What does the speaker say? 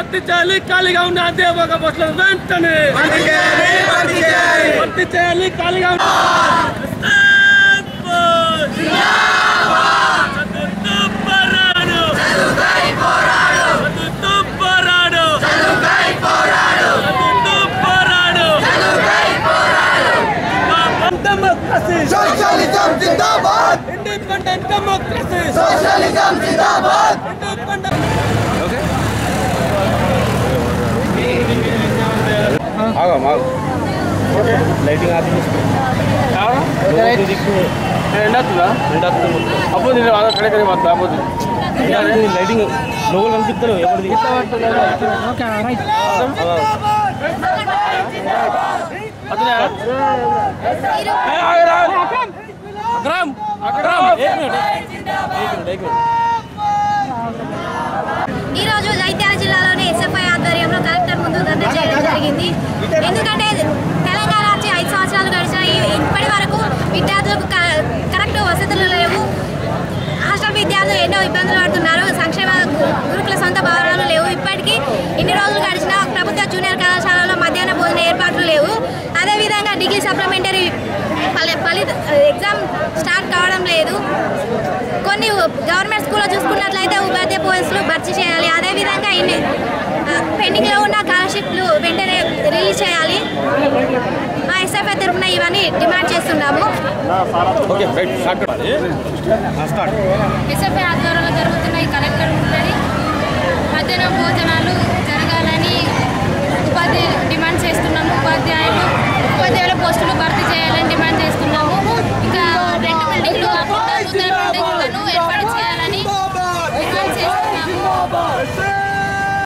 భర్తీ చేయాలి ఖాళీగా ఉన్న అధ్యాపక పోస్టులను వెంటనే భర్తీ చేయాలి ఖాళీగా ఉన్న చదువుతూ పోరాడు. చదువుతూ పోరాడు. చదువుతూ పోరాడు. Democracy. సోషలిజం జిందాబాద్ Independent democracy. సోషలిజం జిందాబాద్ Independent అప్పుడు నేను కడే కడే మాత్రం అప్పుడు లైటింగ్ లోగోలు కనిపిస్తారు ఎవరిది అక్రమ్ అక్రమ్ ఏక్ మినిట్ ఏక్ మినిట్ ఏక్ మినిట్ ఈ రోజు జైత్యాల జిల్లాలోని ఎస్ఎఫ్ఐ ఆధ్వర్యంలో కలెక్టర్ ముందు ధర్నా చేయడం జరిగింది ఎందుకంటే తెలంగాణ వచ్చి ఐదు సంవత్సరాలు గడిచినాయి ఇప్పటి వరకు విద్యార్థులకు క- కరెక్ట్ వసతులు లేవు హాస్టల్ విద్యార్థులు ఎన్నో ఇబ్బందులు పడుతున్నారు సంక్షేమ గు- గురుకుల సొంత భవనాలు లేవు ఇప్పటికీ ఇన్ని రోజులు గడిచినా ప్రభుత్వ జూనియర్ కళాశాలలో మధ్యాహ్న భోజన ఏర్పాట్లు లేవు అదేవిధంగా డిగ్రీ సప్లిమెంటరీ ఫలి- ఫలిత ఎగ్జామ్ స్టార్ట్ కావడం లేదు కొన్ని గవర్నమెంట్ స్కూల్లో చూసుకున్నట్లయితే ఉపాధ్యాయ పోస్టులు భర్తీ చేయాలి అదేవిధంగా ఇన్ని ఆ, పెండింగ్లో ఉన్న స్కాలర్షిప్లు వెంటనే రిలీజ్ చేయాలి మా ఎస్ఎఫ్ఐ తరఫున ఇవన్నీ డిమాండ్ చేస్తున్నాము okay right start start SFI ఆధ్వర్యంలో జరుగుతున్న ఈ కలెక్టర్ ఉన్నది మధ్యాహ్నం భోజనాలు